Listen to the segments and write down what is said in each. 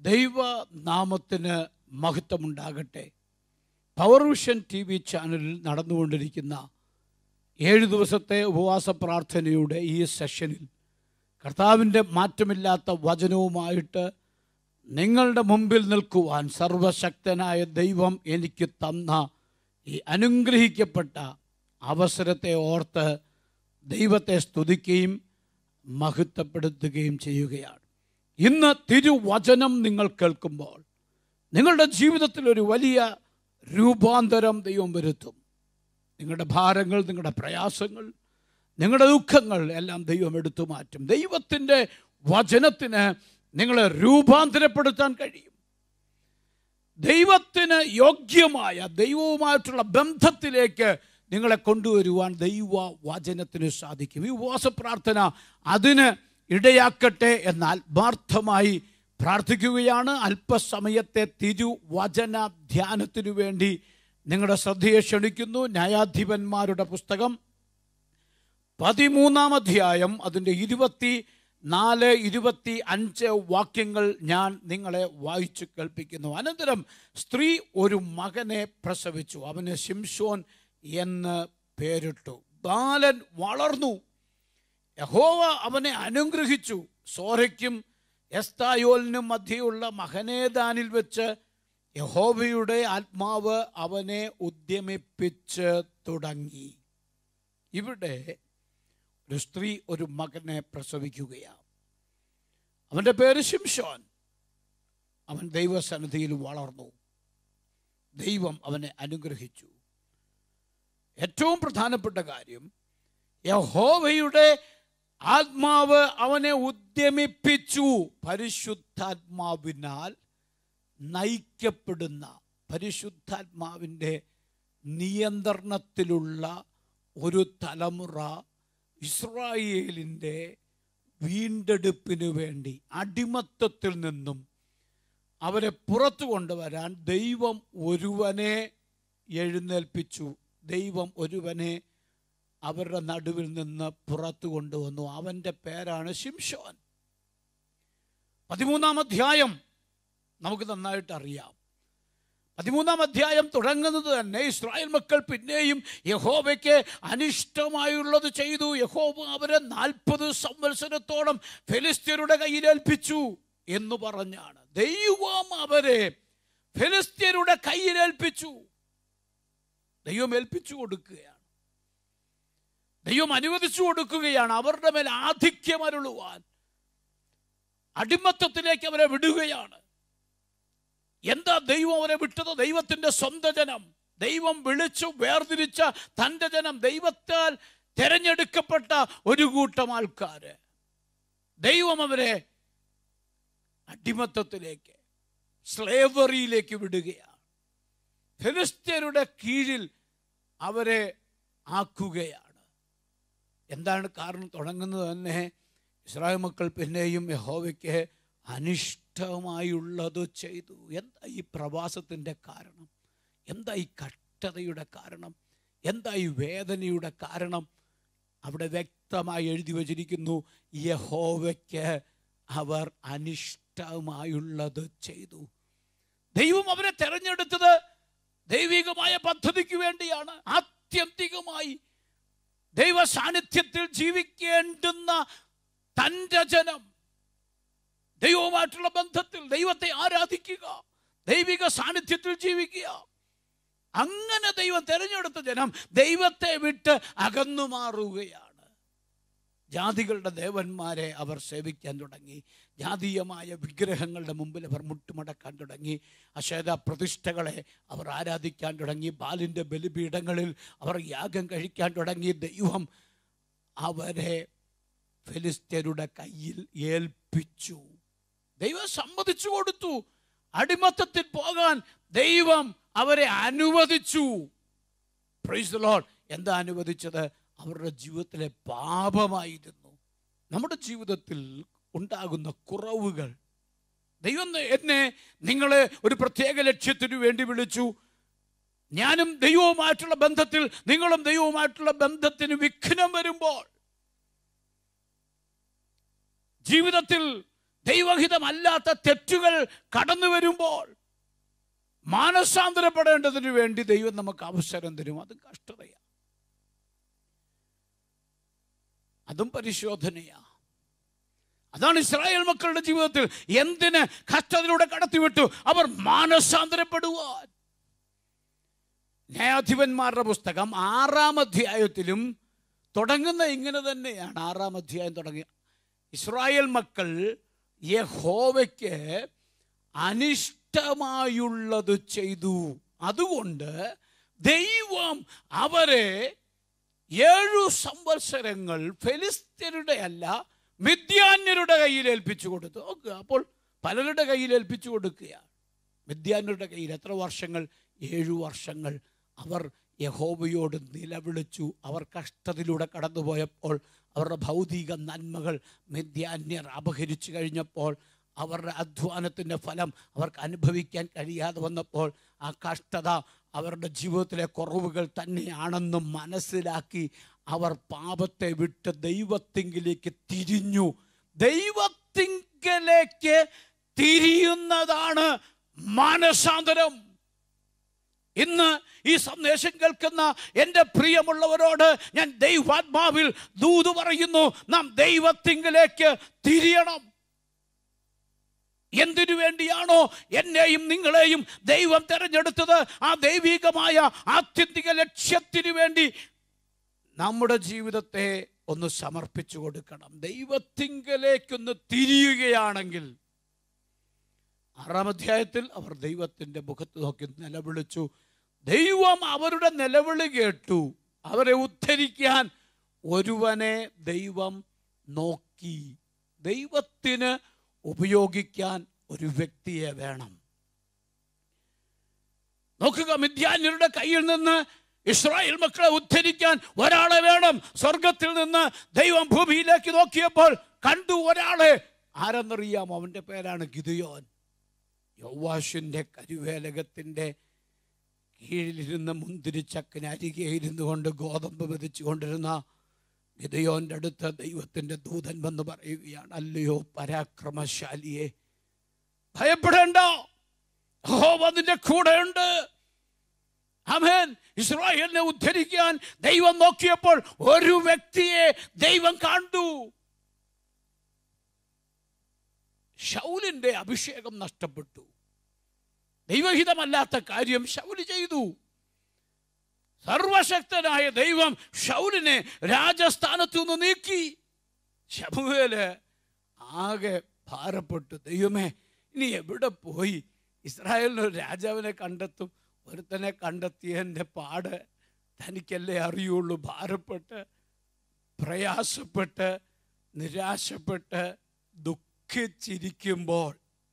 ദൈവനാമത്തിന് മഹത്വമുണ്ടാകട്ടെ power vision T V ചാനലിൽ നടന്നുകൊണ്ടിരിക്കുന്ന ഏഴ് ദിവസത്തെ ഉപവാസ പ്രാർത്ഥനയുടെ ഈ സെഷനിൽ കർത്താവിൻ്റെ മാറ്റമില്ലാത്ത വചനവുമായിട്ട് നിങ്ങളുടെ മുമ്പിൽ നിൽക്കുവാൻ സർവശക്തനായ ദൈവം എനിക്ക് തന്ന ഈ അനുഗ്രഹിക്കപ്പെട്ട അവസരത്തെ ഓർത്ത് ദൈവത്തെ സ്തുതിക്കുകയും മഹത്വപ്പെടുത്തുകയും ചെയ്യുകയാണ് ഇന്ന് തിരുവചനം നിങ്ങൾ കേൾക്കുമ്പോൾ നിങ്ങളുടെ ജീവിതത്തിൽ ഒരു വലിയ രൂപാന്തരം ദൈവം വരുത്തും നിങ്ങളുടെ ഭാരങ്ങൾ നിങ്ങളുടെ പ്രയാസങ്ങൾ നിങ്ങളുടെ ദുഃഖങ്ങൾ എല്ലാം ദൈവം എടുത്തു മാറ്റും ദൈവത്തിൻ്റെ വചനത്തിന് നിങ്ങളെ രൂപാന്തരപ്പെടുത്താൻ കഴിയും ദൈവത്തിന് യോഗ്യമായ ദൈവവുമായിട്ടുള്ള ബന്ധത്തിലേക്ക് നിങ്ങളെ കൊണ്ടുവരുവാൻ ദൈവ വചനത്തിന് സാധിക്കും ഈ ഉപവാസ പ്രാർത്ഥന അതിന് ഇടയാക്കട്ടെ എന്നാൽ ആത്മാർത്ഥമായി പ്രാർത്ഥിക്കുകയാണ് അല്പസമയത്തെ തിരുവചന ധ്യാനത്തിനു വേണ്ടി നിങ്ങളുടെ ശ്രദ്ധയെ ക്ഷണിക്കുന്നു ന്യായാധിപന്മാരുടെ പുസ്തകം പതിമൂന്നാം അധ്യായം അതിൻ്റെ ഇരുപത്തി നാല് ഇരുപത്തി അഞ്ച് വാക്യങ്ങൾ ഞാൻ നിങ്ങളെ വായിച്ചു കേൾപ്പിക്കുന്നു അനന്തരം സ്ത്രീ ഒരു മകനെ പ്രസവിച്ചു അവന് ശിംഷോൻ എന്ന് പേരിട്ടു ബാലൻ വളർന്നു യഹോവ അവനെ അനുഗ്രഹിച്ചു സോരയ്ക്കും എസ്തായോലിനും മധ്യയുള്ള മഹനേദാനിൽ വെച്ച് യഹോവയുടെ ആത്മാവ് അവനെ ഉദ്യമിപ്പിച്ച് തുടങ്ങി ഇവിടെ ഒരു സ്ത്രീ ഒരു മകനെ പ്രസവിക്കുകയാണ് അവൻ്റെ പേര് ശിംഷോൻ അവൻ ദൈവസന്നിധിയിൽ വളർന്നു ദൈവം അവനെ അനുഗ്രഹിച്ചു ഏറ്റവും പ്രധാനപ്പെട്ട കാര്യം യഹോവയുടെ ആത്മാവ് അവനെ ഉദ്യമിപ്പിച്ചു പരിശുദ്ധാത്മാവിനാൽ നയിക്കപ്പെടുന്ന പരിശുദ്ധാത്മാവിൻ്റെ നിയന്ത്രണത്തിലുള്ള ഒരു തലമുറ ഇസ്രായേലിൻ്റെ വീണ്ടെടുപ്പിനു വേണ്ടി അടിമത്തത്തിൽ നിന്നും അവരെ പുറത്തു കൊണ്ടുവരാൻ ദൈവം ഒരുവനെ എഴുന്നേൽപ്പിച്ചു ദൈവം ഒരുവനെ അവരുടെ നടുവിൽ നിന്ന് പുറത്തു കൊണ്ടുവന്നു അവൻ്റെ പേരാണ് ശിംഷോൻ പതിമൂന്നാം അധ്യായം നമുക്ക് നന്നായിട്ട് അറിയാം പതിമൂന്നാം അധ്യായം തുടങ്ങുന്നത് തന്നെ ഇസ്രായേൽ മക്കൾ പിന്നെയും യഹോവയ്ക്ക് അനിഷ്ടമായുള്ളത് ചെയ്തു യഹോവ അവരെ നാൽപ്പത് സംവത്സരത്തോളം ഫെലിസ്ത്യരുടെ കയ്യിലേൽപ്പിച്ചു എന്ന് പറഞ്ഞാണ് ദൈവം അവരെ ഫെലിസ്ത്യരുടെ കയ്യിലേൽപ്പിച്ചു ദൈവം ഏൽപ്പിച്ചു കൊടുക്കുകയാണ് ദൈവം അനുവദിച്ചു കൊടുക്കുകയാണ് അവരുടെ മേൽ ആധിക്യം അരുളുവാൻ അടിമത്തത്തിലേക്ക് അവരെ വിടുകയാണ് എന്താ ദൈവം അവരെ വിട്ടത് ദൈവത്തിന്റെ സ്വന്തം ജനം ദൈവം വിളിച്ചു വേർതിരിച്ച തൻ്റെ ജനം ദൈവത്താൽ തിരഞ്ഞെടുക്കപ്പെട്ട ഒരു കൂട്ടം ആൾക്കാര് ദൈവം അവരെ അടിമത്തത്തിലേക്ക് സ്ലേവറിയിലേക്ക് വിടുകയാണ് ഫിലിസ്ത്യരുടെ കീഴിൽ അവരെ ആക്കുകയാണ് എന്താണ് കാരണം തുടങ്ങുന്നത് തന്നെ ഇസ്രായേൽ മക്കൾ പിന്നെയും യഹോവയ്ക്ക് അനിഷ്ടമായുള്ളത് ചെയ്തു എന്താ ഈ പ്രവാസത്തിൻ്റെ കാരണം എന്താ ഈ കഷ്ടതയുടെ കാരണം എന്താ ഈ വേദനയുടെ കാരണം അവിടെ വ്യക്തമായി എഴുതി വച്ചിരിക്കുന്നു യഹോവയ്ക്ക് അവർ അനിഷ്ടമായുള്ളത് ചെയ്തു ദൈവം അവരെ തെരഞ്ഞെടുത്തത് ദൈവികമായ പദ്ധതിക്ക് വേണ്ടിയാണ് ആത്യന്തികമായി ദൈവ സാന്നിധ്യത്തിൽ ജീവിക്കേണ്ടുന്ന തൻ്റെ ജനം ദൈവവുമായിട്ടുള്ള ബന്ധത്തിൽ ദൈവത്തെ ആരാധിക്കുക ദൈവിക സാന്നിധ്യത്തിൽ ജീവിക്കുക അങ്ങനെ ദൈവം തിരഞ്ഞെടുത്ത ജനം ദൈവത്തെ വിട്ട് അകന്നു മാറുകയാണ് ജാതികളുടെ ദേവന്മാരെ അവർ സേവിക്കാൻ തുടങ്ങി ജാതീയമായ വിഗ്രഹങ്ങളുടെ മുമ്പിൽ അവർ മുട്ടുമടക്കാൻ തുടങ്ങി അശേത പ്രതിഷ്ഠകളെ അവർ ആരാധിക്കാൻ തുടങ്ങി ബാലിൻ്റെ ബലിപീഠങ്ങളിൽ അവർ യാഗം കഴിക്കാൻ തുടങ്ങി ദൈവം അവരെ ഫിലിസ്ത്യരുടെ കയ്യിൽ ഏൽപ്പിച്ചു ദൈവം സമ്മതിച്ചു കൊടുത്തു അടിമത്തത്തിൽ പോകാൻ ദൈവം അവരെ അനുവദിച്ചു പ്രൈസ് ലോഡ് എന്താ അനുവദിച്ചത് അവരുടെ ജീവിതത്തിലെ പാപമായിരുന്നു നമ്മുടെ ജീവിതത്തിൽ ഉണ്ടാകുന്ന കുറവുകൾ ദൈവം എന്നെ നിങ്ങളെ ഒരു പ്രത്യേക ലക്ഷ്യത്തിനു വേണ്ടി വിളിച്ചു ഞാനും ദൈവവുമായിട്ടുള്ള ബന്ധത്തിൽ നിങ്ങളും ദൈവവുമായിട്ടുള്ള ബന്ധത്തിന് വിഘ്നം വരുമ്പോൾ ജീവിതത്തിൽ ദൈവഹിതമല്ലാത്ത തെറ്റുകൾ കടന്നു വരുമ്പോൾ മാനസാന്തരപ്പെടേണ്ടതിന് വേണ്ടി ദൈവം നമുക്ക് അവസരം തരും അത് കഷ്ടതയാണ് അതും പരിശോധനയാ അതാണ് ഇസ്രായേൽ മക്കളുടെ ജീവിതത്തിൽ എന്തിന് കഷ്ടത്തിലൂടെ കടത്തിവിട്ടു അവർ മാനസാന്തരപ്പെടുവാൻ ന്യായാധിപന്മാരുടെ പുസ്തകം ആറാം അധ്യായത്തിലും തുടങ്ങുന്ന ഇങ്ങനെ തന്നെയാണ് ആറാം അധ്യായം തുടങ്ങി ഇസ്രായേൽ മക്കൾ യഹോവയ്ക്ക് അനിഷ്ടമായുള്ളത് ചെയ്തു അതുകൊണ്ട് ദൈവം അവരെ ഏഴു സംവത്സരങ്ങൾ ഫെലിസ്ത്യരുടെ അല്ല മിഥ്യാന്യരുടെ കയ്യിൽ ഏൽപ്പിച്ചു കൊടുത്തു നോക്കുക അപ്പോൾ പലരുടെ കയ്യിൽ ഏൽപ്പിച്ചു കൊടുക്കുകയാണ് മിഥ്യാന്യരുടെ കയ്യിൽ എത്ര വർഷങ്ങൾ ഏഴു വർഷങ്ങൾ അവർ യഹോവയോട് നിലവിളിച്ചു അവർ കഷ്ടത്തിലൂടെ കടന്നുപോയപ്പോൾ അവരുടെ ഭൗതിക നന്മകൾ മിഥ്യാന്യർ അപഹരിച്ചു കഴിഞ്ഞപ്പോൾ അവരുടെ അധ്വാനത്തിൻ്റെ ഫലം അവർക്ക് അനുഭവിക്കാൻ കഴിയാതെ വന്നപ്പോൾ ആ കഷ്ടത അവരുടെ ജീവിതത്തിലെ കുറവുകൾ തന്നെയാണെന്ന് മനസ്സിലാക്കി അവർ പാപത്തെ വിട്ട് ദൈവത്തിങ്കിലേക്ക് തിരിഞ്ഞു ദൈവത്തിങ്കലേക്ക് തിരിയുന്നതാണ് മാനസാന്തരം ഇന്ന് ഈ സന്ദേശം കേൾക്കുന്ന എൻ്റെ പ്രിയമുള്ളവരോട് ഞാൻ ദൈവാത്മാവിൽ ദൂത് പറയുന്നു നാം ദൈവത്തിങ്കിലേക്ക് തിരിയണം എന്തിനു വേണ്ടിയാണോ എന്നെയും നിങ്ങളെയും ദൈവം തെരഞ്ഞെടുത്തത് ആ ദൈവികമായ ആത്യന്തിക ലക്ഷ്യത്തിനു വേണ്ടി നമ്മുടെ ജീവിതത്തെ ഒന്ന് സമർപ്പിച്ചു കൊടുക്കണം ദൈവത്തിങ്കലേക്കൊന്ന് തിരിയുകയാണെങ്കിൽ ആറാം അധ്യായത്തിൽ അവർ ദൈവത്തിൻ്റെ മുഖത്ത് നോക്കി നിലവിളിച്ചു ദൈവം അവരുടെ നിലവിളി കേട്ടു അവരെ ഉദ്ധരിക്കാൻ ഒരുവനെ ദൈവം നോക്കി ദൈവത്തിന് ഉപയോഗിക്കാൻ ഒരു വ്യക്തിയെ വേണം നോക്കുക മിഥ്യാന്യരുടെ കയ്യിൽ നിന്ന് ഇസ്രായേൽ മക്കളെ ഉദ്ധരിക്കാൻ ഒരാളെ വേണം സ്വർഗത്തിൽ നിന്ന് ദൈവം ഭൂമിയിലേക്ക് നോക്കിയപ്പോൾ കണ്ടു ഒരാളെ ആരെന്നറിയാം അവന്റെ പേരാണ് ഗിദയോൻ യൗവാഷിന്റെ കരുവേലകത്തിന്റെ കീഴിലിരുന്ന മുന്തിരിച്ചക്കിന് അരികെ ഇരുന്നു കൊണ്ട് ഗോതമ്പ് മെതിച്ചു കൊണ്ടിരുന്ന ഗിദയോന്റെ അടുത്ത് ദൈവത്തിന്റെ ദൂതൻ വന്ന് പറയുകയാണ് അല്ലയോ പരാക്രമശാലിയെ ഭയപ്പെടേണ്ട യഹോവ നിന്റെ കൂടെയുണ്ട് അമേൻ ഇസ്രായേലിനെ ഉദ്ധരിക്കാൻ ദൈവം നോക്കിയപ്പോൾ ഒരു വ്യക്തിയെ ദൈവം കണ്ടു ഷൗലിന്റെ അഭിഷേകം നഷ്ടപ്പെട്ടു ദൈവഹിതമല്ലാത്ത കാര്യം ഷൗല് ചെയ്തു സർവശക്തനായ ദൈവം ഷൗലിനെ രാജസ്ഥാനത്തു നിന്ന് നീക്കി ശമുവേല് ആകെ ഭാരപ്പെട്ടു ദൈവമേ ഇനി എവിടെ പോയി ഇസ്രായേലിന് ഒരു രാജാവിനെ കണ്ടെത്തും ഒരുത്തനെ കണ്ടെത്തിയതിൻ്റെ പാട് തനിക്കല്ലേ അറിയുള്ളൂ ഭാരപ്പെട്ട് പ്രയാസപ്പെട്ട് നിരാശപ്പെട്ട് ദുഃഖിച്ചിരിക്കുമ്പോൾ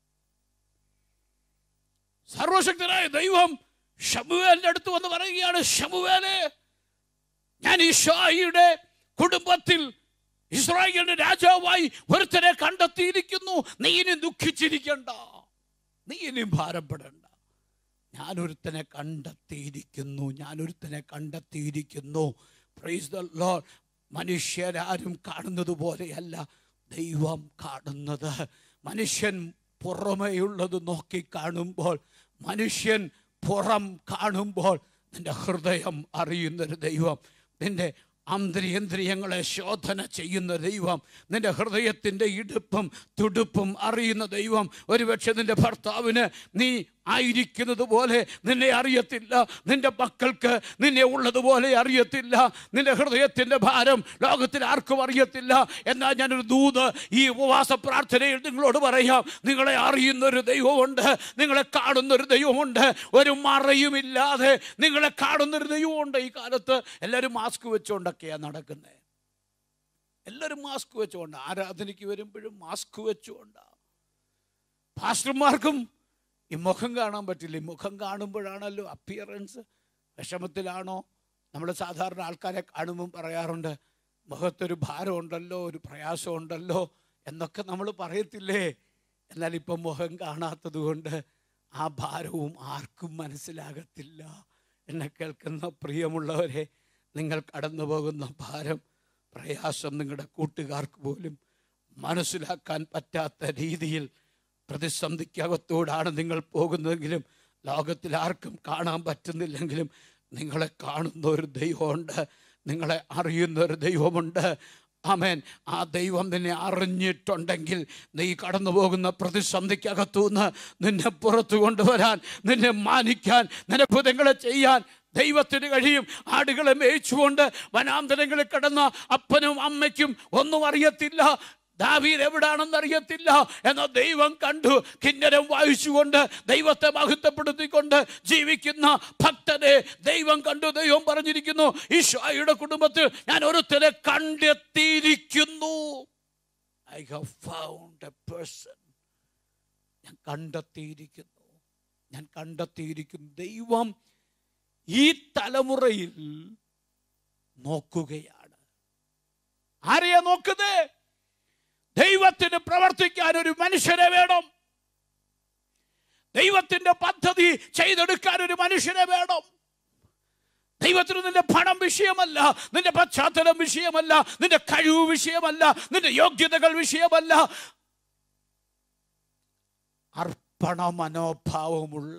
സർവശക്തനായ ദൈവം ഷമുവേലിന്റെ അടുത്ത് വന്ന് പറയുകയാണ് ഷമുവേലെ ഞാൻ ഇഷായിയുടെ കുടുംബത്തിൽ ഇസ്രായേലിന്റെ രാജാവായി ഒരുത്തനെ കണ്ടെത്തിയിരിക്കുന്നു നീ ഇനി ദുഃഖിച്ചിരിക്കണ്ട നീ ഇനി ഭാരപ്പെടണ്ട ഞാനൊരുത്തനെ കണ്ടെത്തിയിരിക്കുന്നു ഞാനൊരുത്തനെ കണ്ടെത്തിയിരിക്കുന്നു പ്രൈസ് ദ ലോർഡ് മനുഷ്യരാരും കാണുന്നത് പോലെയല്ല ദൈവം കാണുന്നത് മനുഷ്യൻ പുറമേയുള്ളത് നോക്കി കാണുമ്പോൾ മനുഷ്യൻ പുറം കാണുമ്പോൾ നിന്റെ ഹൃദയം അറിയുന്നൊരു ദൈവം നിന്റെ അന്തരിയന്ത്രിയങ്ങളെ ശോധന ചെയ്യുന്ന ദൈവം നിന്റെ ഹൃദയത്തിൻ്റെ ഇടുപ്പും തുടുപ്പും അറിയുന്ന ദൈവം ഒരുപക്ഷെ നിന്റെ ഭർത്താവിന് നീ ആയിരിക്കുന്നത് പോലെ നിന്നെ അറിയത്തില്ല നിന്റെ മക്കൾക്ക് നിന്നെ ഉള്ളതുപോലെ അറിയത്തില്ല നിന്റെ ഹൃദയത്തിൻ്റെ ഭാരം ലോകത്തിൽ ആർക്കും അറിയത്തില്ല എന്നാൽ ഞാനൊരു ദൂത് ഈ ഉപവാസ പ്രാർത്ഥനയിൽ നിങ്ങളോട് പറയാം നിങ്ങളെ അറിയുന്നൊരു ദൈവമുണ്ട് നിങ്ങളെ കാണുന്നൊരു ദൈവമുണ്ട് ഒരു മറയുമില്ലാതെ നിങ്ങളെ കാണുന്നൊരു ദൈവമുണ്ട് ഈ കാലത്ത് എല്ലാവരും മാസ്ക് വെച്ചുകൊണ്ടൊക്കെയാണ് നടക്കുന്നത് എല്ലാവരും മാസ്ക് വെച്ചുകൊണ്ട് ആരാധനയ്ക്ക് വരുമ്പോഴും മാസ്ക് വെച്ചുകൊണ്ടാണ് പാസ്റ്റർമാർക്കും ഈ മുഖം കാണാൻ പറ്റില്ല ഈ മുഖം കാണുമ്പോഴാണല്ലോ അപ്പിയറൻസ് വിഷമത്തിലാണോ നമ്മൾ സാധാരണ ആൾക്കാരെ കാണുമ്പം പറയാറുണ്ട് മുഖത്തൊരു ഭാരമുണ്ടല്ലോ ഒരു പ്രയാസമുണ്ടല്ലോ എന്നൊക്കെ നമ്മൾ പറയത്തില്ലേ എന്നാൽ ഇപ്പം മുഖം കാണാത്തത് കൊണ്ട് ആ ഭാരവും ആർക്കും മനസ്സിലാകത്തില്ല എന്നെ കേൾക്കുന്ന പ്രിയമുള്ളവരെ നിങ്ങൾ കടന്നു പോകുന്ന ഭാരം പ്രയാസം നിങ്ങളുടെ കൂട്ടുകാർക്ക് പോലും മനസ്സിലാക്കാൻ പറ്റാത്ത രീതിയിൽ പ്രതിസന്ധിക്കകത്തോടാണ് നിങ്ങൾ പോകുന്നതെങ്കിലും ലോകത്തിൽ ആർക്കും കാണാൻ പറ്റുന്നില്ലെങ്കിലും നിങ്ങളെ കാണുന്ന ഒരു ദൈവമുണ്ട് നിങ്ങളെ അറിയുന്ന ഒരു ദൈവമുണ്ട് ആമേൻ ആ ദൈവം നിന്നെ അറിഞ്ഞിട്ടുണ്ടെങ്കിൽ നീ കടന്നു പോകുന്ന പ്രതിസന്ധിക്കകത്തുനിന്ന് നിന്നെ പുറത്തു കൊണ്ടുവരാൻ നിന്നെ മാനിക്കാൻ നിനഭുതങ്ങളെ ചെയ്യാൻ ദൈവത്തിന് കഴിയും ആടുകളെ മേയിച്ചുകൊണ്ട് വനാന്തരങ്ങളിൽ കിടന്ന അപ്പനും അമ്മയ്ക്കും ഒന്നും അറിയത്തില്ല ദാവീദ് എവിടാണെന്ന് അറിയത്തില്ല എന്ന ദൈവം കണ്ടു കിന്നരം വായിച്ചുകൊണ്ട് ദൈവത്തെ മഹത്വപ്പെടുത്തിക്കൊണ്ട് ജീവിക്കുന്ന ഭക്തനെ ദൈവം കണ്ടു ദൈവം പറഞ്ഞിരിക്കുന്നു ഈശോയുടെ കുടുംബത്തിൽ ഞാൻ ഒരുത്തരെ കണ്ടെത്തിയിരിക്കുന്നു I have found a person ഞാൻ കണ്ടെത്തിയിരിക്കുന്നു ഞാൻ കണ്ടെത്തിയിരിക്കുന്നു ദൈവം ഈ തലമുറയിൽ നോക്കുകയാണ് ആരെയാ നോക്കുന്നത് ദൈവത്തിന് പ്രവർത്തിക്കാൻ ഒരു മനുഷ്യനെ വേണം ദൈവത്തിന്റെ പദ്ധതി ചെയ്തെടുക്കാൻ ഒരു മനുഷ്യനെ വേണം ദൈവത്തിന് നിന്റെ പണം വിഷയമല്ല നിന്റെ പശ്ചാത്തലം വിഷയമല്ല നിന്റെ കഴിവ് വിഷയമല്ല നിന്റെ യോഗ്യതകൾ വിഷയമല്ല അർപ്പണ മനോഭാവമുള്ള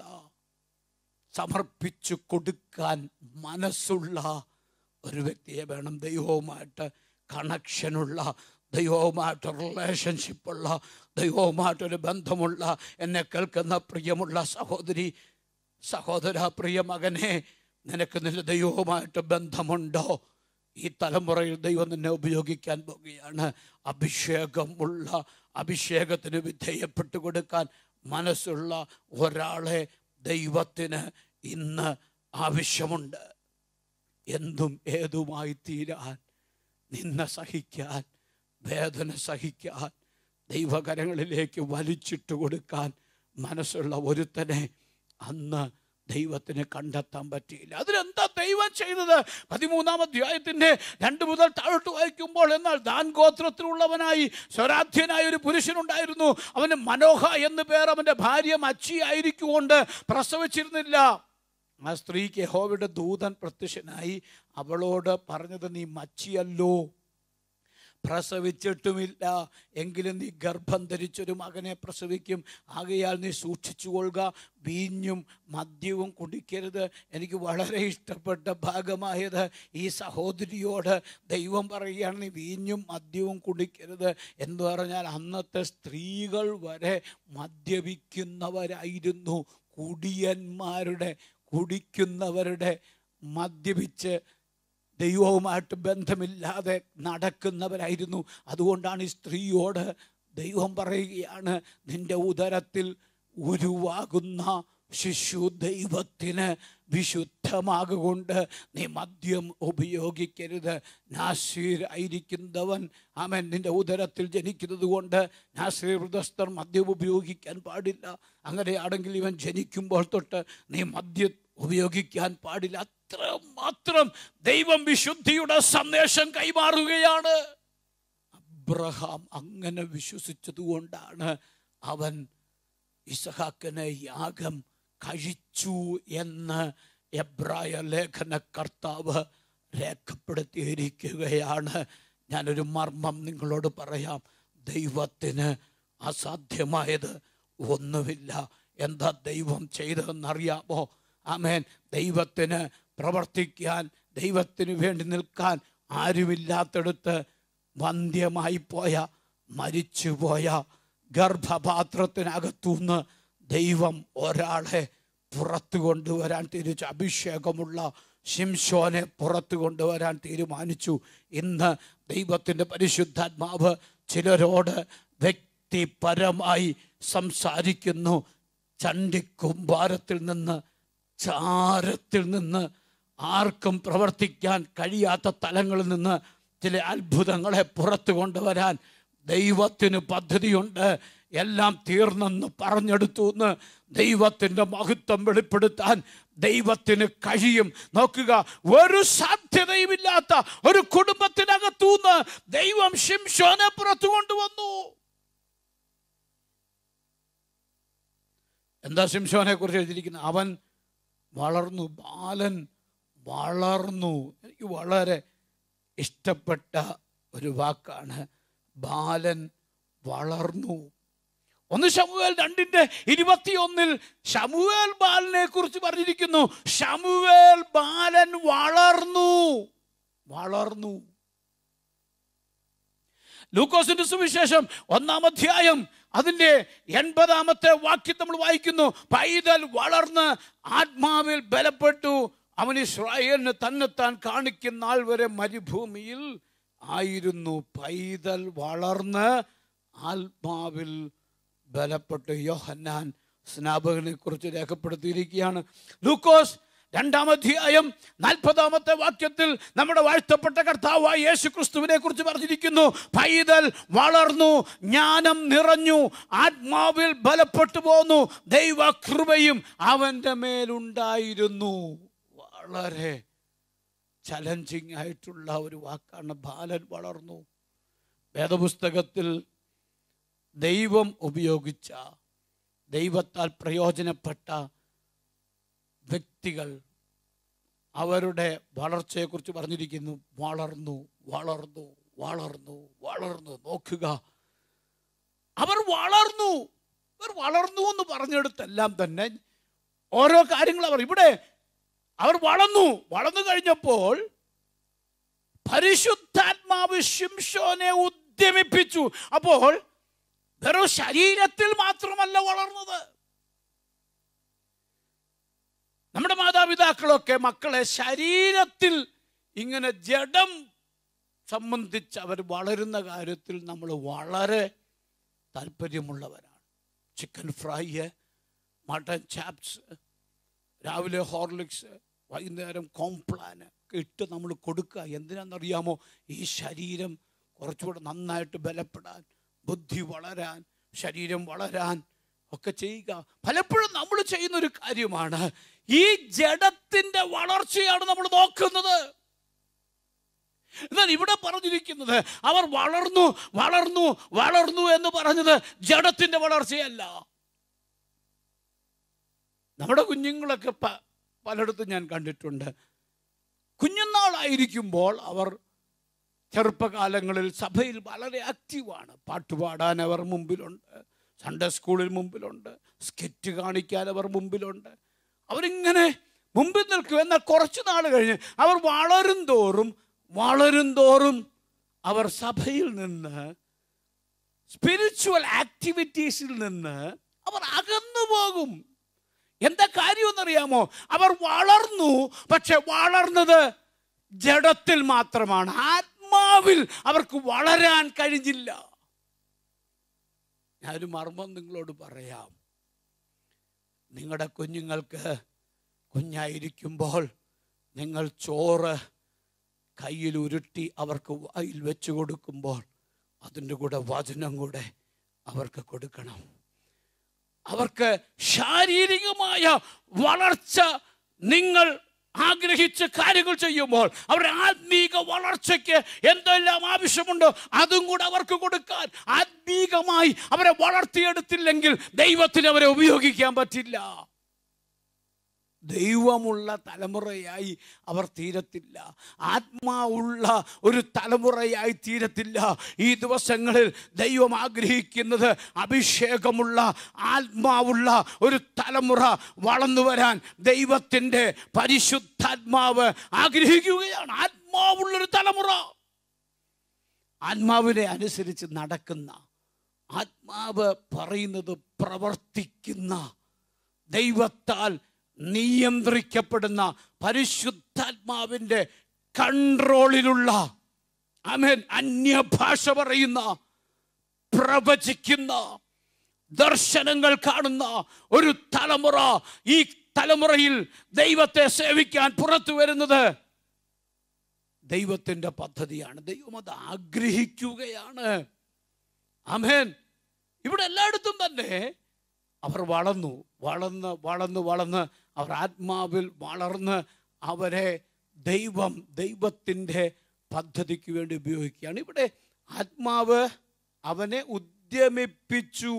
സമർപ്പിച്ചു കൊടുക്കാൻ മനസ്സുള്ള ഒരു വ്യക്തിയെ വേണം ദൈവവുമായിട്ട് കണക്ഷനുള്ള ദൈവവുമായിട്ട് റിലേഷൻഷിപ്പുള്ള ദൈവവുമായിട്ടൊരു ബന്ധമുള്ള എന്നെ കേൾക്കുന്ന പ്രിയമുള്ള സഹോദരി സഹോദര പ്രിയ മകനെ നിനക്ക് നിന്റെ ദൈവവുമായിട്ട് ബന്ധമുണ്ടോ ഈ തലമുറയിൽ ദൈവം നിന്നെ ഉപയോഗിക്കാൻ പോകുകയാണ് അഭിഷേകമുള്ള അഭിഷേകത്തിന് വിധേയപ്പെട്ടു കൊടുക്കാൻ മനസ്സുള്ള ഒരാളെ ദൈവത്തിന് ഇന്ന് ആവശ്യമുണ്ട് എന്തും ഏതുമായി തീരാൻ നിന്ന സഹിക്കാൻ വേദന സഹിക്കാൻ ദൈവകരങ്ങളിലേക്ക് വലിച്ചിട്ട് കൊടുക്കാൻ മനസ്സുള്ള ഒരുത്തനെ അന്ന് ദൈവത്തിന് കണ്ടെത്താൻ പറ്റിയില്ല അതിനെന്താ ദൈവം ചെയ്തത് പതിമൂന്നാം അധ്യായത്തിന്റെ രണ്ട് മുതൽ താഴോട്ട് വായിക്കുമ്പോൾ എന്നാൽ ദാൻ ഗോത്രത്തിലുള്ളവനായി സ്വരാധ്യനായ ഒരു പുരുഷനുണ്ടായിരുന്നു അവന് മനോഹ എന്ന് പേർ അവന്റെ ഭാര്യ മച്ചി ആയിരിക്കുകൊണ്ട് പ്രസവിച്ചിരുന്നില്ല ആ സ്ത്രീക്ക് യഹോവയുടെ ദൂതൻ പ്രത്യക്ഷനായി അവളോട് പറഞ്ഞത് നീ മച്ചിയല്ലോ പ്രസവിച്ചിട്ടുമില്ല എങ്കിലും നീ ഗർഭം ധരിച്ചൊരു മകനെ പ്രസവിക്കും ആകയാൽ നീ സൂക്ഷിച്ചു കൊള്ളുക വീഞ്ഞും മദ്യവും കുടിക്കരുത് എനിക്ക് വളരെ ഇഷ്ടപ്പെട്ട ഭാഗമായത് ഈ സഹോദരിയോട് ദൈവം പറയുകയാണ് നീ വീഞ്ഞും മദ്യവും കുടിക്കരുത് എന്ന് പറഞ്ഞാൽ അന്നത്തെ സ്ത്രീകൾ വരെ മദ്യപിക്കുന്നവരായിരുന്നു കുടിയന്മാരുടെ കുടിക്കുന്നവരുടെ മദ്യപിച്ച് ദൈവവുമായിട്ട് ബന്ധമില്ലാതെ നടക്കുന്നവരായിരുന്നു അതുകൊണ്ടാണ് ഈ സ്ത്രീയോട് ദൈവം പറയുകയാണ് നിന്റെ ഉദരത്തിൽ ഉരുവാകുന്ന ശിശു ദൈവത്തിന് വിശുദ്ധമാകൊണ്ട് നീ മദ്യം ഉപയോഗിക്കരുത് നാസീർ ആയിരിക്കുന്നവൻ അവൻ നിന്റെ ഉദരത്തിൽ ജനിക്കുന്നത് കൊണ്ട് നാസീർ വൃതസ്ഥർ മദ്യം ഉപയോഗിക്കാൻ പാടില്ല അങ്ങനെയാണെങ്കിൽ ഇവൻ ജനിക്കുമ്പോൾ തൊട്ട് നീ മദ്യം ഉപയോഗിക്കാൻ പാടില്ല അത്ര മാത്രം ദൈവം വിശുദ്ധിയുടെ സന്ദേശം കൈമാറുകയാണ് അബ്രഹാം അങ്ങനെ വിശ്വസിച്ചതുകൊണ്ടാണ് അവൻ ഇസഹാക്കിനെ യാഗം കഴിച്ചു എന്ന് എബ്രായ ലേഖന കർത്താവ് രേഖപ്പെടുത്തിയിരിക്കുകയാണ് ഞാനൊരു മർമ്മം നിങ്ങളോട് പറയാം ദൈവത്തിന് അസാധ്യമായത് ഒന്നുമില്ല എന്താ ദൈവം ചെയ്തതെന്നറിയാമോ ആമേൻ ദൈവത്തിന് പ്രവർത്തിക്കാൻ ദൈവത്തിന് വേണ്ടി നിൽക്കാൻ ആരുമില്ലാത്തടുത്ത് വന്ധ്യമായി പോയ മരിച്ചുപോയ ഗർഭപാത്രത്തിനകത്തുനിന്ന് ദൈവം ഒരാളെ പുറത്തു കൊണ്ടുവരാൻ തിരിച്ചു അഭിഷേകമുള്ള ശിംശോനെ പുറത്തു കൊണ്ടുവരാൻ തീരുമാനിച്ചു ഇന്ന് ദൈവത്തിൻ്റെ പരിശുദ്ധാത്മാവ് ചിലരോട് വ്യക്തിപരമായി സംസാരിക്കുന്നു ചണ്ടിക്കുംഭാരത്തിൽ നിന്ന് ചാരത്തിൽ നിന്ന് ആർക്കും പ്രവർത്തിക്കാൻ കഴിയാത്ത തലങ്ങളിൽ നിന്ന് ചില അത്ഭുതങ്ങളെ പുറത്തു കൊണ്ടുവരാൻ ദൈവത്തിന് പദ്ധതിയുണ്ട് എല്ലാം തീർന്നെന്ന് പറഞ്ഞെടുത്തു എന്ന് ദൈവത്തിൻ്റെ മഹത്വം വെളിപ്പെടുത്താൻ ദൈവത്തിന് കഴിയും നോക്കുക ഒരു സാധ്യതയുമില്ലാത്ത ഒരു കുടുംബത്തിനകത്തുനിന്ന് ദൈവം ശിംശോനെ പുറത്തു കൊണ്ടുവന്നു എന്താ ശിംശോനെ കുറിച്ച് എഴുതിയിരിക്കുന്നത് അവൻ വളർന്നു ബാലൻ വളർന്നു എനിക്ക് വളരെ ഇഷ്ടപ്പെട്ട ഒരു വാക്കാണ് ബാലൻ വളർന്നു ഒന്ന് ശമുവേൽ രണ്ടിന്റെ ഇരുപത്തിയൊന്നിൽ ശമുവേൽ ബാലനെ കുറിച്ച് പറഞ്ഞിരിക്കുന്നു ശമുവേൽ ബാലൻ വളർന്നു വളർന്നു ലൂക്കോസിന്റെ സുവിശേഷം ഒന്നാം അധ്യായം അതിന്റെ എൺപതാമത്തെ വാക്യം നമ്മൾ വായിക്കുന്നു പൈതൽ വളർന്ന് ആത്മാവിൽ ബലപ്പെട്ടു അവൻ ഇസ്രായേലിന് തന്നെത്താൻ കാണിക്കുന്ന നാൾ വരെ മരുഭൂമിയിൽ ആയിരുന്നു പൈതൽ വളർന്ന് ആത്മാവിൽ ബലപ്പെട്ട് യോഹന്നാൻ സ്നാപകനെ കുറിച്ച് രേഖപ്പെടുത്തിയിരിക്കുകയാണ് ലൂക്കോസ് രണ്ടാം അധ്യായം നാൽപ്പതാമത്തെ വാക്യത്തിൽ നമ്മുടെ വാഴ്ത്തപ്പെട്ട കർത്താവായ യേശു ക്രിസ്തുവിനെ കുറിച്ച് പറഞ്ഞിരിക്കുന്നു പൈതൽ വളർന്നു ജ്ഞാനം നിറഞ്ഞു ആത്മാവിൽ ബലപ്പെട്ടു പോന്നു ദൈവകൃപയും അവൻ്റെ മേലുണ്ടായിരുന്നു വളരെ ചലഞ്ചിങ് ആയിട്ടുള്ള ഒരു വാക്കാണ് ബാലൻ വളർന്നു വേദപുസ്തകത്തിൽ ദൈവം ഉപയോഗിച്ച ദൈവത്താൽ പ്രയോജനപ്പെട്ട വ്യക്തികൾ അവരുടെ വളർച്ചയെക്കുറിച്ച് പറഞ്ഞിരിക്കുന്നു വളർന്നു വളർന്നു വളർന്നു വളർന്നു നോക്കുക അവർ വളർന്നു അവർ വളർന്നു എന്ന് പറഞ്ഞെടുത്തെല്ലാം തന്നെ ഓരോ കാര്യങ്ങൾ അവർ ഇവിടെ അവർ വളർന്നു വളർന്നു കഴിഞ്ഞപ്പോൾ പരിശുദ്ധാത്മാവ് ശിംഷോനെ ഉദ്യമിപ്പിച്ചു അപ്പോൾ വെറും ശരീരത്തിൽ മാത്രമല്ല വളർന്നത് നമ്മുടെ മാതാപിതാക്കളൊക്കെ മക്കളെ ശരീരത്തിൽ ഇങ്ങനെ ജഡം സംബന്ധിച്ച് അവർ വളരുന്ന കാര്യത്തിൽ നമ്മൾ വളരെ താല്പര്യമുള്ളവരാണ് ചിക്കൻ ഫ്രൈ മട്ടൻ ചാപ്സ് രാവിലെ ഹോർലിക്സ് വൈകുന്നേരം കോംപ്ലാന് ഒക്കെ ഇട്ട് നമ്മൾ കൊടുക്കുക എന്തിനാണെന്നറിയാമോ ഈ ശരീരം കുറച്ചുകൂടെ നന്നായിട്ട് ബലപ്പെടാൻ ബുദ്ധി വളരാൻ ശരീരം വളരാൻ ഒക്കെ ചെയ്യുക പലപ്പോഴും നമ്മൾ ചെയ്യുന്ന ഒരു കാര്യമാണ് ഈ ജഡത്തിന്റെ വളർച്ചയാണ് നമ്മൾ നോക്കുന്നത് എന്നാൽ ഇവിടെ പറഞ്ഞിരിക്കുന്നത് അവർ വളർന്നു വളർന്നു വളർന്നു എന്ന് പറഞ്ഞത് ജഡത്തിന്റെ വളർച്ചയല്ല നമ്മുടെ കുഞ്ഞുങ്ങളൊക്കെ പ- പലയിടത്തും ഞാൻ കണ്ടിട്ടുണ്ട് കുഞ്ഞുനാളായിരിക്കുമ്പോൾ അവർ ചെറുപ്പകാലങ്ങളിൽ സഭയിൽ വളരെ ആക്റ്റീവാണ് പാട്ടുപാടാൻ അവർ മുമ്പിലുണ്ട് സൺഡേ സ്കൂളിൽ മുമ്പിലുണ്ട് സ്കെറ്റ് കാണിക്കാൻ അവർ മുമ്പിലുണ്ട് അവരിങ്ങനെ മുമ്പിൽ നിൽക്കും എന്നാൽ കുറച്ച് നാൾ കഴിഞ്ഞ് അവർ വളരും തോറും വളരും തോറും അവർ സഭയിൽ നിന്ന് സ്പിരിച്വൽ ആക്ടിവിറ്റീസിൽ നിന്ന് അവർ അകന്നു പോകും എന്താ കാര്യമെന്നറിയാമോ അവർ വളർന്നു പക്ഷെ വളർന്നത് ജഡത്തിൽ മാത്രമാണ് ആത്മാവിൽ അവർക്ക് വളരാൻ കഴിഞ്ഞില്ല ഞാനൊരു മർമ്മം നിങ്ങളോട് പറയാം നിങ്ങളുടെ കുഞ്ഞുങ്ങൾക്ക് കുഞ്ഞായിരിക്കുമ്പോൾ നിങ്ങൾ ചോറ് കയ്യിൽ ഉരുട്ടി അവർക്ക് വായിൽ വെച്ച് കൊടുക്കുമ്പോൾ അതിൻ്റെ കൂടെ വചനം കൂടെ അവർക്ക് കൊടുക്കണം അവർക്ക് ശാരീരികമായ വളർച്ച നിങ്ങൾ ആഗ്രഹിച്ച് കാര്യങ്ങൾ ചെയ്യുമ്പോൾ അവരുടെ ആത്മീക വളർച്ചയ്ക്ക് എന്തെല്ലാം ആവശ്യമുണ്ടോ അതും കൂടെ അവർക്ക് കൊടുക്കാൻ ആത്മീകമായി അവരെ വളർത്തിയെടുത്തില്ലെങ്കിൽ ദൈവത്തിന് അവരെ ഉപയോഗിക്കാൻ പറ്റില്ല ദൈവമുള്ള തലമുറയായി അവർ തീരത്തില്ല ആത്മാവുള്ള ഒരു തലമുറയായി തീരത്തില്ല ഈ ദിവസങ്ങളിൽ ദൈവം ആഗ്രഹിക്കുന്നത് അഭിഷേകമുള്ള ആത്മാവുള്ള ഒരു തലമുറ വളർന്നു വരാൻ ദൈവത്തിൻ്റെ പരിശുദ്ധാത്മാവ് ആഗ്രഹിക്കുകയാണ് ആത്മാവുള്ളൊരു തലമുറ ആത്മാവിനെ അനുസരിച്ച് നടക്കുന്ന ആത്മാവ് പറയുന്നത് പ്രവർത്തിക്കുന്ന ദൈവത്താൽ നിയന്ത്രിക്കപ്പെടുന്ന പരിശുദ്ധാത്മാവിൻ്റെ കൺട്രോളിലുള്ള അമേൻ അന്യഭാഷ പറയുന്ന പ്രവചിക്കുന്ന ദർശനങ്ങൾ കാണുന്ന ഒരു തലമുറ ഈ തലമുറയിൽ ദൈവത്തെ സേവിക്കാൻ പുറത്തു വരുന്നത് ദൈവത്തിൻ്റെ പദ്ധതിയാണ് ദൈവം അത് ആഗ്രഹിക്കുകയാണ് അമേൻ ഇവിടെ എല്ലായിടത്തും തന്നെ അവർ വളർന്നു വളർന്ന് വളർന്ന് വളർന്ന് അവർ ആത്മാവിൽ വളർന്ന് അവരെ ദൈവം ദൈവത്തിൻ്റെ പദ്ധതിക്ക് വേണ്ടി ഉപയോഗിക്കുകയാണ് ഇവിടെ ആത്മാവ് അവനെ ഉദ്യമിപ്പിച്ചു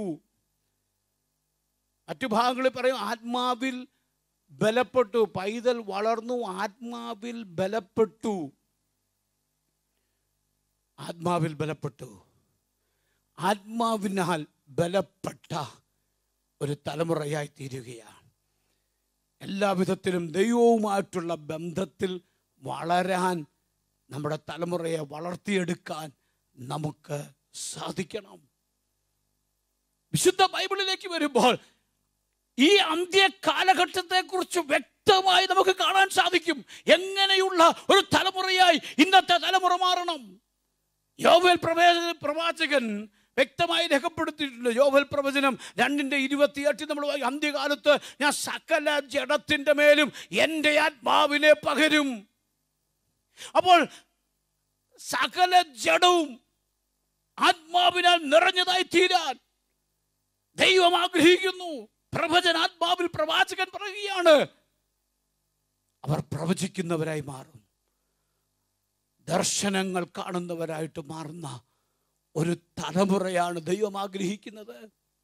മറ്റു ഭാഗങ്ങളിൽ പറയും ആത്മാവിൽ ബലപ്പെട്ടു പൈതൽ വളർന്നു ആത്മാവിൽ ബലപ്പെട്ടു ആത്മാവിൽ ബലപ്പെട്ടു ആത്മാവിനാൽ ബലപ്പെട്ട ഒരു തലമുറയായി തീരുകയാണ് എല്ലാവിധത്തിലും ദൈവവുമായിട്ടുള്ള ബന്ധത്തിൽ വളരാൻ നമ്മുടെ തലമുറയെ വളർത്തിയെടുക്കാൻ നമുക്ക് സാധിക്കണം വിശുദ്ധ ബൈബിളിലേക്ക് വരുമ്പോൾ ഈ അന്ത്യ കാലഘട്ടത്തെക്കുറിച്ച് വ്യക്തമായി നമുക്ക് കാണാൻ സാധിക്കും എങ്ങനെയുള്ള ഒരു തലമുറയായി ഇന്നത്തെ തലമുറ മാറണം യോവൽ പ്രവേശന പ്രവാചകൻ വ്യക്തമായി രേഖപ്പെടുത്തിയിട്ടുണ്ട് യോവൽ പ്രവചനം രണ്ടിന്റെ ഇരുപത്തിയെട്ടിൽ നമ്മൾ വായി- അന്ത്യകാലത്ത് ഞാൻ സകല ജഡത്തിന്റെ മേലും എൻ്റെ ആത്മാവിനെ പകരും അപ്പോൾ സകല ജഡവും ആത്മാവിനാൽ നിറഞ്ഞതായി തീരാൻ ദൈവം ആഗ്രഹിക്കുന്നു പ്രവചന ആത്മാവിൽ പ്രവാചകൻ പറയുകയാണ് അവർ പ്രവചിക്കുന്നവരായി മാറും ദർശനങ്ങൾ കാണുന്നവരായിട്ട് മാറുന്ന ഒരു തലമുറയാണ് ദൈവം ആഗ്രഹിക്കുന്നത്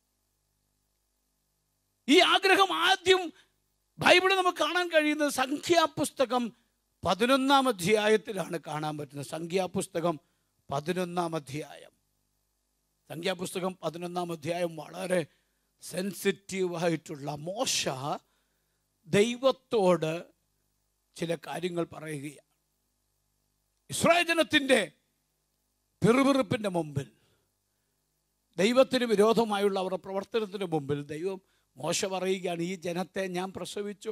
ഈ ആഗ്രഹം ആദ്യം ബൈബിളിൽ നമുക്ക് കാണാൻ കഴിയുന്നത് സംഖ്യാപുസ്തകം പതിനൊന്നാം അധ്യായത്തിലാണ് കാണാൻ പറ്റുന്നത് സംഖ്യാപുസ്തകം പതിനൊന്നാം അധ്യായം സംഖ്യാപുസ്തകം പതിനൊന്നാം അധ്യായം വളരെ സെൻസിറ്റീവായിട്ടുള്ള മോശ ദൈവത്തോട് ചില കാര്യങ്ങൾ പറയുകയാണ് ഇസ്രായേൽ ജനത്തിൻ്റെ പിറുപിറുപ്പിൻ്റെ മുമ്പിൽ ദൈവത്തിന് വിരോധമായുള്ള അവരുടെ പ്രവർത്തനത്തിന് മുമ്പിൽ ദൈവം മോശ പറയുകയാണ് ഈ ജനത്തെ ഞാൻ പ്രസവിച്ചോ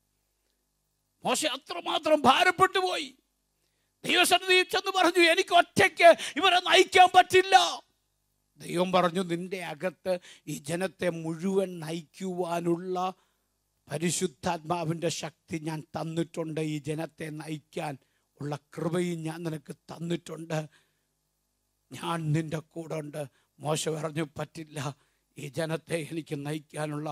മോശ അത്രമാത്രം ഭാരപ്പെട്ടു പോയി ദൈവസന്നിധിയിൽ ചെന്ന് പറഞ്ഞു എനിക്ക് ഒറ്റയ്ക്ക് ഇവരെ നയിക്കാൻ പറ്റില്ല ദൈവം പറഞ്ഞു നിന്റെ അകത്ത് ഈ ജനത്തെ മുഴുവൻ നയിക്കുവാനുള്ള പരിശുദ്ധാത്മാവിൻ്റെ ശക്തി ഞാൻ തന്നിട്ടുണ്ട് ഈ ജനത്തെ നയിക്കാൻ ഉള്ള കൃപയും ഞാൻ നിനക്ക് തന്നിട്ടുണ്ട് ഞാൻ നിന്റെ കൂടെ ഉണ്ട് മോശ പറഞ്ഞു പറ്റില്ല ഈ ജനത്തെ എനിക്ക് നയിക്കാനുള്ള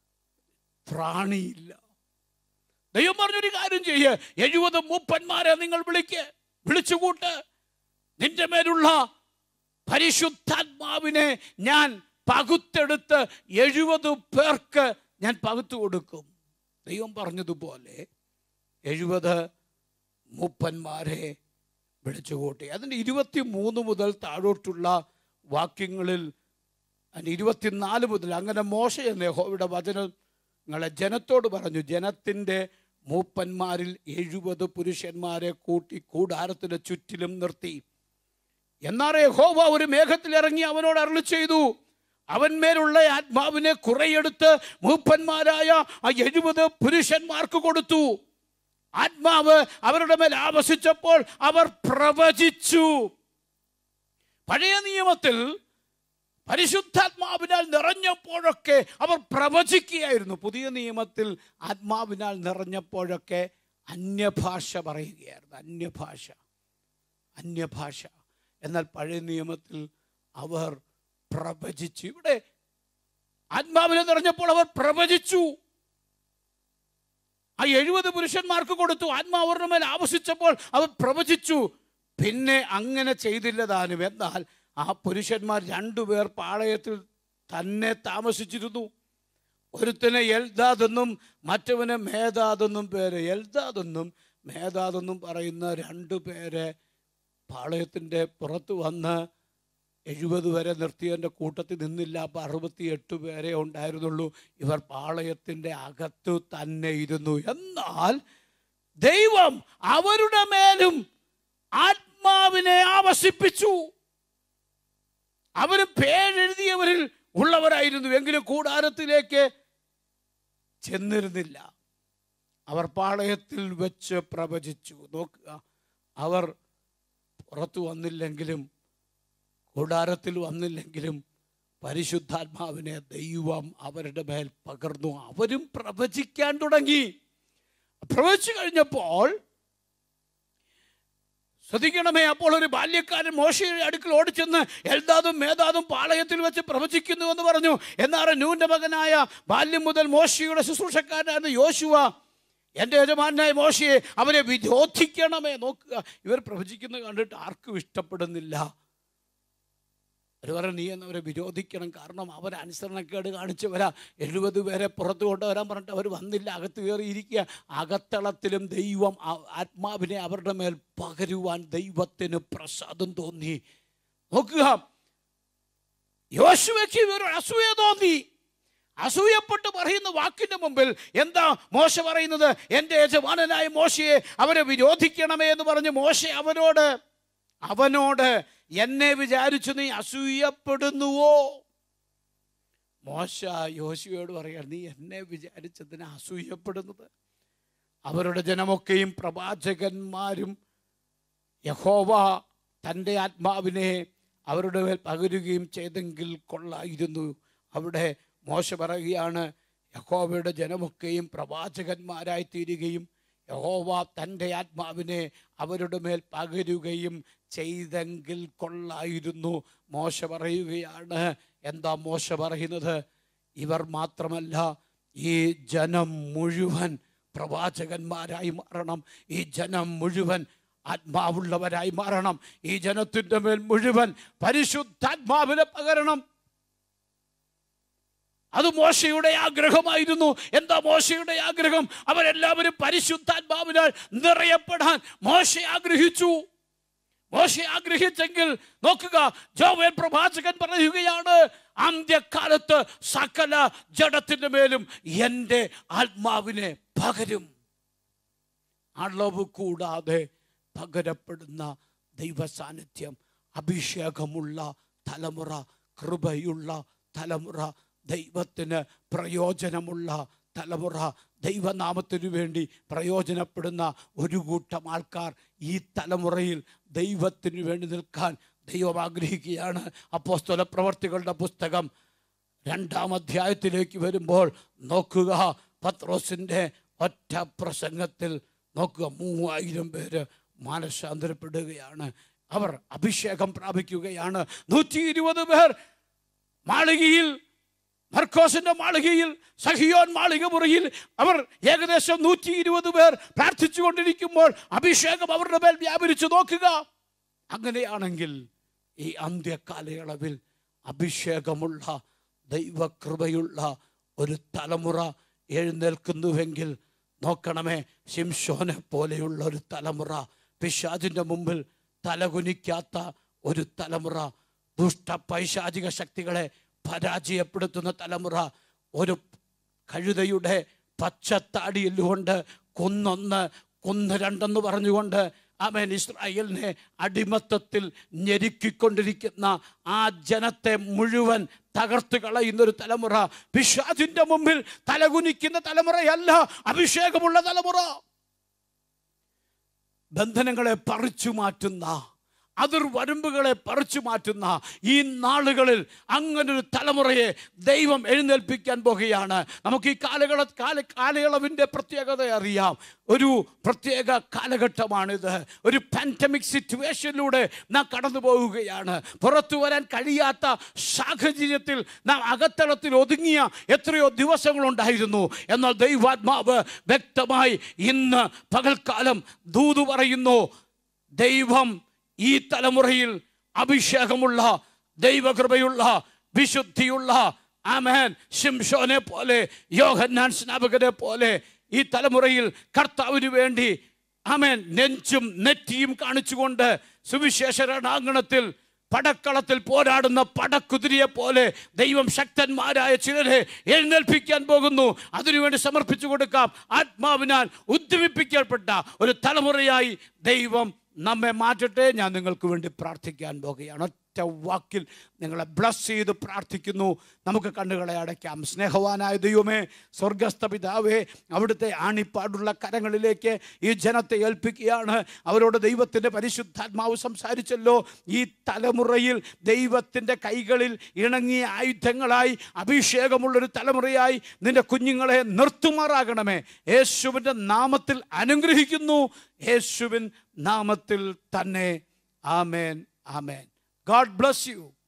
പ്രാണിയില്ല ദൈവം പറഞ്ഞൊരു കാര്യം ചെയ്യ് എഴുപത് മൂപ്പന്മാരെ നിങ്ങൾ വിളിക്ക് വിളിച്ചുകൂട്ട് നിന്റെ മേലുള്ള പരിശുദ്ധാത്മാവിനെ ഞാൻ പകുത്തെടുത്ത് എഴുപത് പേർക്ക് ഞാൻ പകുത്തു കൊടുക്കും ദൈവം പറഞ്ഞതുപോലെ എഴുപത് മൂപ്പന്മാരെ വിളിച്ചുകൂട്ടി അതിൻ്റെ ഇരുപത്തി മൂന്ന് മുതൽ താഴോട്ടുള്ള വാക്യങ്ങളിൽ അതിൻ്റെ ഇരുപത്തിനാല് മുതൽ അങ്ങനെ മോശ എന്ന യഹോവയുടെ വചനങ്ങളെ ജനത്തോട് പറഞ്ഞു ജനത്തിൻ്റെ മൂപ്പന്മാരിൽ എഴുപത് പുരുഷന്മാരെ കൂട്ടി കൂടാരത്തിന് ചുറ്റിലും നിർത്തി എന്നാൽ യഹോവ ഒരു മേഘത്തിൽ ഇറങ്ങി അവനോട് അരുളി ചെയ്തു അവന്മേലുള്ള ആത്മാവിനെ കുറെയെടുത്ത് മൂപ്പന്മാരായ ആ എഴുപത് പുരുഷന്മാർക്ക് കൊടുത്തു ആത്മാവ് അവരുടെ മേൽ ആവശിച്ചപ്പോൾ അവർ പ്രവചിച്ചു പഴയ നിയമത്തിൽ പരിശുദ്ധാത്മാവിനാൽ നിറഞ്ഞപ്പോഴൊക്കെ അവർ പ്രവചിക്കുകയായിരുന്നു പുതിയ നിയമത്തിൽ ആത്മാവിനാൽ നിറഞ്ഞപ്പോഴൊക്കെ അന്യഭാഷ പറയുകയായിരുന്നു അന്യഭാഷ അന്യഭാഷ എന്നാൽ പഴയ നിയമത്തിൽ അവർ പ്രവചിച്ചു ഇവിടെ ആത്മാവിനെ നിറഞ്ഞപ്പോൾ അവർ പ്രവചിച്ചു ആ എഴുപത് പുരുഷന്മാർക്ക് കൊടുത്തു ആത്മാവ് അവരുടെ മേൽ ആവശിച്ചപ്പോൾ അവർ പ്രവചിച്ചു പിന്നെ അങ്ങനെ ചെയ്തില്ല താനും എന്നാൽ ആ പുരുഷന്മാർ രണ്ടുപേർ പാളയത്തിൽ തന്നെ താമസിച്ചിരുന്നു ഒരുത്തനെ എൽദാദെന്നും മറ്റവന് മേധാദെന്നും പേര് എൽദാദെന്നും മേധാദെന്നും പറയുന്ന രണ്ടു പേരെ പാളയത്തിൻ്റെ പുറത്ത് വന്ന് എഴുപത് വരെ നിർത്തിയതിൻ്റെ കൂട്ടത്തിൽ നിന്നില്ല അപ്പം അറുപത്തിയെട്ട് പേരെ ഉണ്ടായിരുന്നുള്ളൂ ഇവർ പാളയത്തിൻ്റെ അകത്തു തന്നെ ഇരുന്നു എന്നാൽ ദൈവം അവരുടെ മേലും ആത്മാവിനെ ആവസിപ്പിച്ചു അവര് പേരെഴുതിയവരിൽ ഉള്ളവരായിരുന്നു എങ്കിലും കൂടാരത്തിലേക്ക് ചെന്നിരുന്നില്ല അവർ പാളയത്തിൽ വെച്ച് പ്രവചിച്ചു നോക്കുക അവർ പുറത്തു വന്നില്ലെങ്കിലും കൂടാരത്തിൽ വന്നില്ലെങ്കിലും പരിശുദ്ധാത്മാവിനെ ദൈവം അവരുടെ മേൽ പകർന്നു അവരും പ്രവചിക്കാൻ തുടങ്ങി പ്രവചിച്ചു കഴിഞ്ഞപ്പോൾ ശ്രദ്ധിക്കണമേ അപ്പോൾ ഒരു ബാല്യക്കാരൻ മോശയുടെ അടുക്കൽ ഓടിച്ചെന്ന് എൽദാദും മേധാദും പാളയത്തിൽ വെച്ച് പ്രവചിക്കുന്നു എന്ന് പറഞ്ഞു എന്നാൽ നൂന്റെ മകനായ ബാല്യം മുതൽ മോശയുടെ ശുശ്രൂഷക്കാരനായിരുന്ന യോശുവ എൻ്റെ യജമാനായ മോശയെ അവരെ വിരോധിക്കണമേ നോക്കുക ഇവർ പ്രവചിക്കുന്നത് കണ്ടിട്ട് ആർക്കും ഇഷ്ടപ്പെടുന്നില്ല അവർ പറഞ്ഞു നീ എന്നവരെ വിരോധിക്കണം കാരണം അവർ അനുസരണക്കേട് കാണിച്ചവരാ എഴുപത് പേരെ പുറത്തു കൊണ്ടുവരാൻ പറഞ്ഞിട്ട് അവർ വന്നില്ല അകത്ത് കയറിയിരിക്കുക അകത്തളത്തിലും ദൈവം ആ- ആത്മാവിനെ അവരുടെ മേൽ പകരുവാൻ ദൈവത്തിന് പ്രസാദം തോന്നി നോക്കുക യോശുവയ്ക്ക് ഇവർ അസൂയ തോന്നി അസൂയപ്പെട്ട് പറയുന്ന വാക്കിന്റെ മുമ്പിൽ എന്താ മോശ പറയുന്നത് എൻ്റെ യജമാനനായ മോശയെ അവരെ വിരോധിക്കണമേ എന്ന് പറഞ്ഞ് മോശ അവനോട് അവനോട് എന്നെ വിചാരിച്ചു നീ അസൂയപ്പെടുന്നുവോ മോശ യോശുവയോട് പറയാ നീ എന്നെ വിചാരിച്ചതിന് അസൂയപ്പെടുന്നത് അവരുടെ ജനമൊക്കെയും പ്രവാചകന്മാരും യഹോവ തൻ്റെ ആത്മാവിനെ അവരുടെ മേൽ പകരുകയും ചെയ്തെങ്കിൽ കൊള്ളായിരുന്നു അവിടെ മോശ പറയുകയാണ് യഹോവയുടെ ജനമൊക്കെയും പ്രവാചകന്മാരായി തീരുകയും യഹോവ തൻ്റെ ആത്മാവിനെ അവരുടെ മേൽ പകരുകയും ചെയ്തെങ്കിൽ കൊള്ളായിരുന്നു മോശ പറയുകയാണ് എന്താ മോശ പറയുന്നത് ഇവർ മാത്രമല്ല ഈ ജനം മുഴുവൻ പ്രവാചകന്മാരായി മാറണം ഈ ജനം മുഴുവൻ ആത്മാവുള്ളവരായി മാറണം ഈ ജനത്തിൻ്റെ മേൽ മുഴുവൻ പരിശുദ്ധാത്മാവിനെ പകരണം അത് മോശയുടെ ആഗ്രഹമായിരുന്നു എന്താ മോശയുടെ ആഗ്രഹം അവരെല്ലാവരും പരിശുദ്ധാത്മാവിനാൽ നിറയപ്പെടാൻ മോശ ആഗ്രഹിച്ചു മോശ ആഗ്രഹിച്ചെങ്കിൽ നോക്കുക ജോവേൽ പ്രവാചകൻ പറയുകയാണ് അന്ത്യകാലത്ത് സകല ജഡത്തിന്റെ മേലും എൻ്റെ ആത്മാവിനെ പകരും അളവ് കൂടാതെ പകരപ്പെടുന്ന ദൈവ സാന്നിധ്യം അഭിഷേകമുള്ള തലമുറ കൃപയുള്ള തലമുറ ദൈവത്തിന് പ്രയോജനമുള്ള തലമുറ ദൈവനാമത്തിനു വേണ്ടി പ്രയോജനപ്പെടുന്ന ഒരു കൂട്ടം ആൾക്കാർ ഈ തലമുറയിൽ ദൈവത്തിനു വേണ്ടി നിൽക്കാൻ ദൈവം ആഗ്രഹിക്കുകയാണ് അപ്പോസ്തല പ്രവർത്തികളുടെ പുസ്തകം രണ്ടാം അധ്യായത്തിലേക്ക് വരുമ്പോൾ നോക്കുക പത്രോസിൻ്റെ ഒറ്റ പ്രസംഗത്തിൽ നോക്കുക മൂവായിരം പേര് മാനസാന്തരപ്പെടുകയാണ് അവർ അഭിഷേകം പ്രാപിക്കുകയാണ് നൂറ്റി ഇരുപത് പേർ മാളികയിൽ മർക്കോസിന്റെ മാളികയിൽ സഹിയോൻ മാളിക മുറിയിൽ അവർ ഏകദേശം നൂറ്റി ഇരുപത് പേർ പ്രാർത്ഥിച്ചു കൊണ്ടിരിക്കുമ്പോൾ അഭിഷേകം അവരുടെ മേൽ വ്യാപരിച്ചു നോക്കുക അങ്ങനെയാണെങ്കിൽ ഈ അന്ത്യകാലയളവിൽ അഭിഷേകമുള്ള ദൈവകൃപയുള്ള ഒരു തലമുറ എഴുന്നേൽക്കുന്നുവെങ്കിൽ നോക്കണമേ ശിംഷോനെ പോലെയുള്ള ഒരു തലമുറ പിശാചിൻ്റെ മുമ്പിൽ തലകുനിക്കാത്ത ഒരു തലമുറ ദുഷ്ട പൈശാചിക ശക്തികളെ പരാജയപ്പെടുത്തുന്ന തലമുറ ഒരു കഴുതയുടെ പച്ചത്താടിയില്ലുകൊണ്ട് കൊന്നൊന്ന് കൊന്ന് രണ്ടെന്ന് പറഞ്ഞുകൊണ്ട് അവൻ ഇസ്രായേലിനെ അടിമത്തത്തിൽ ഞെരുക്കിക്കൊണ്ടിരിക്കുന്ന ആ ജനത്തെ മുഴുവൻ തകർത്ത് കളയുന്ന ഒരു തലമുറ പിശാചിന്റെ മുമ്പിൽ തലകുനിക്കുന്ന തലമുറയല്ല അഭിഷേകമുള്ള തലമുറ ബന്ധനങ്ങളെ പറിച്ചു മാറ്റുന്ന അതിർ വരമ്പുകളെ പറിച്ചു മാറ്റുന്ന ഈ നാളുകളിൽ അങ്ങനൊരു തലമുറയെ ദൈവം എഴുന്നേൽപ്പിക്കാൻ പോകുകയാണ് നമുക്ക് ഈ കാലകള കാല കാലയളവിൻ്റെ പ്രത്യേകത അറിയാം ഒരു പ്രത്യേക കാലഘട്ടമാണിത് ഒരു പാൻഡമിക് സിറ്റുവേഷനിലൂടെ നാം കടന്നു പോവുകയാണ് പുറത്തു വരാൻ കഴിയാത്ത സാഹചര്യത്തിൽ നാം അകത്തളത്തിൽ ഒതുങ്ങിയ എത്രയോ ദിവസങ്ങളുണ്ടായിരുന്നു എന്നാൽ ദൈവാത്മാവ് വ്യക്തമായി ഇന്ന് പകൽക്കാലം ദൂതു പറയുന്നു ദൈവം ഈ തലമുറയിൽ അഭിഷേകമുള്ള ദൈവകൃപയുള്ള വിശുദ്ധിയുള്ള ആമേൻ ശിംഷോനെ പോലെ യോഹന്നാൻ സ്നാപകനെ പോലെ ഈ തലമുറയിൽ കർത്താവിന് വേണ്ടി ആമേൻ നെഞ്ചും നെറ്റിയും കാണിച്ചുകൊണ്ട് സുവിശേഷ രണാങ്കണത്തിൽ പടക്കളത്തിൽ പോരാടുന്ന പടക്കുതിരിയെ പോലെ ദൈവം ശക്തന്മാരായ ചിലരെ എഴുന്നേൽപ്പിക്കാൻ പോകുന്നു അതിനുവേണ്ടി സമർപ്പിച്ചു കൊടുക്കാം ആത്മാവിനാൽ ഉദ്യമിപ്പിക്കപ്പെട്ട ഒരു തലമുറയായി ദൈവം നമ്മെ മാറ്റട്ടെ ഞാൻ നിങ്ങൾക്ക് വേണ്ടി പ്രാർത്ഥിക്കാൻ പോകുകയാണ് ഒറ്റ വാക്കിൽ നിങ്ങളെ ബ്ലസ് ചെയ്ത് പ്രാർത്ഥിക്കുന്നു നമുക്ക് കണ്ണുകളെ അടയ്ക്കാം സ്നേഹവാനായ ദൈവമേ സ്വർഗസ്ഥ പിതാവേ അവിടുത്തെ ആണിപ്പാടുള്ള കരങ്ങളിലേക്ക് ഈ ജനത്തെ ഏൽപ്പിക്കുകയാണ് അവരോട് ദൈവത്തിൻ്റെ പരിശുദ്ധാത്മാവ് സംസാരിച്ചല്ലോ ഈ തലമുറയിൽ ദൈവത്തിൻ്റെ കൈകളിൽ ഇണങ്ങിയ ആയുധങ്ങളായി അഭിഷേകമുള്ളൊരു തലമുറയായി നിന്റെ കുഞ്ഞുങ്ങളെ നിർത്തുമാറാകണമേ യേശുവിൻ്റെ നാമത്തിൽ അനുഗ്രഹിക്കുന്നു യേശുവിൻ നാമത്തിൽ തന്നെ ആമേൻ ആമേൻ ഗാഡ് ബ്ലസ് യു